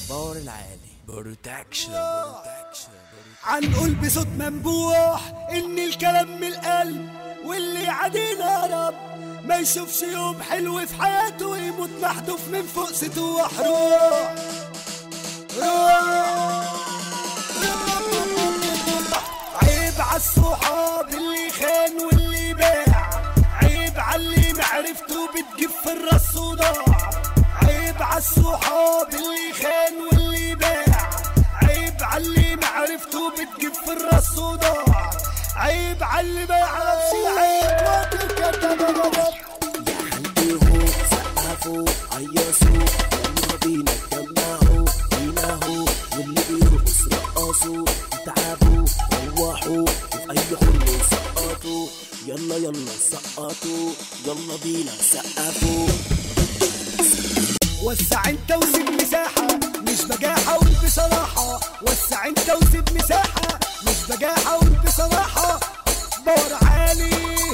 الباور العالي بروتكشن عنقول بصوت منبوح ان الكلام من القلب واللي يعادينا يا رب ما يشوفش يوم حلو في حياته ويموت محذوف من فوق سطوح روح روح عيب عالصحاب اللي خان واللي باع عيب عاللي معرفته بتجيب في الراس صداع عيب عالصحاب اللي خان واللي باع عيب عاللي معرفته بتجيب في الراس صداع عيب عاللي ما يعرفش العيب ما تتكلم خلقوه سقفوا عيصوا يلا بينا اتجمعوا بيناهوا واللي بيرقص رقصوا تعبوا روحوا وفي اي حلم سقطوا يلا يلا سقطوا يلا بينا سقفوا وسع انت وسيب مساحة مش بجاحة قول بصراحة وسع انت وسيب مساحة مش بجاحة قول بصراحة باور عالي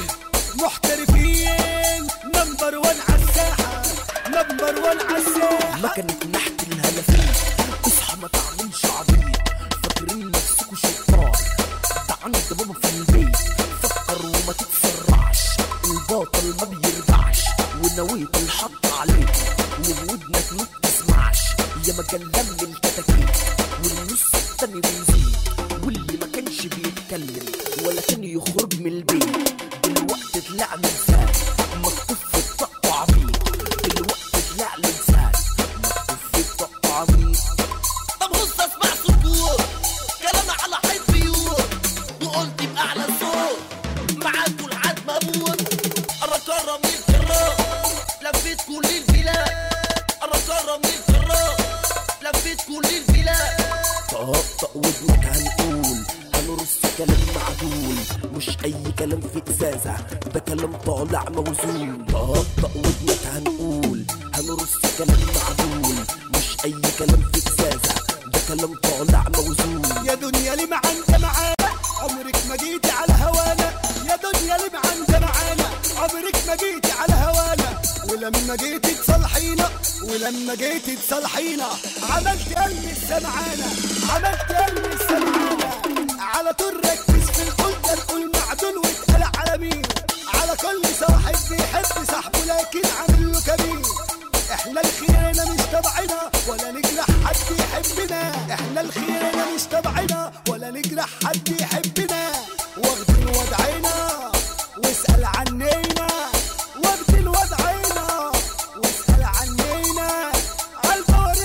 محترفين نمبر وان عالساحة نمبر وان عالساحة مكنة نحت الهلافين اصحى ما تعملش عبيط فاكرين نفسكوا شطار ده عند بابا في البيت فكر وما تتسرعش الباطل ما بيرجعش ونويت الحط عليك وودنك ما بتسمعش يا مجلة من الكتاكيت والنص التاني بيزيد واللي ما كانش بيتكلم ولا كان يخرج من البيت دلوقتي طلع لسان مكتوب في الطق عبيط دلوقتي طلع لسان مكتوب في الطق عبيط طب هص اسمع صوت كلام على حيط بيوت وقلت بأعلى صوت معاكوا العاد مبوط أنا كرم الكرام لفيت كل البلاد أنا كرم الكرام لفيت كل البلاد طقطق ودنك هنقول هنرص كلام معدول مش اي كلام في ازازه ده كلام طالع موزون طقطق ودنك هنقول هنرص كلام معدول مش اي كلام في ازازه ده كلام طالع موزون يا دنيا ليه ما عندها معانا عمرك ما جيتي على هوانا يا دنيا ليه ما عندها معانا عمرك ما جيتي على هوانا ولما جيتي تصلحينا ولما جيتي تصلحينا عملت قلبي السمعانة عملت قلبي السمعانة على طول ركز في القول ده القول معدول واتقال على مين على كل صاحب بيحب صاحبه لكن عامل له كمين احنا الخيانة مش تبعنا ولا نجرح حد يحبنا احنا الخيانة مش تبعنا ولا نجرح حد يحبنا واخدين وضعنا واسأل عنينا واخدين وضعنا واسأل عنينا عالبور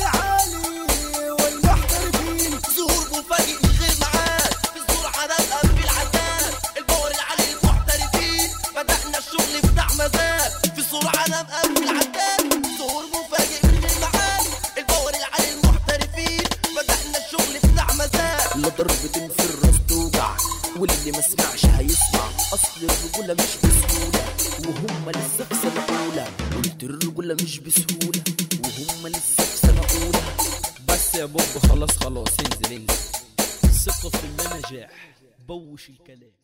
عالي والمحترفين ظهور مفاجئ من غير ميعاد الظهور على الأرض العتاد الباور العالي المحترفين بدأنا الشغل بتاع مزاج في صورة على مقام العتاد ظهور مفاجئ من غير ميعاد الباور العالي المحترفين بدأنا الشغل بتاع مزاج لا ضربتين في الراس توجع واللي ما سمعش هيسمع اصل الرجوله مش بسهوله وهم لسه في سنه اولى قلت الرجوله مش بسهوله وهم لسه في سنه اولى بس يا بوب خلاص خلاص انزل انزل ثقة في النجاح بوش الكلام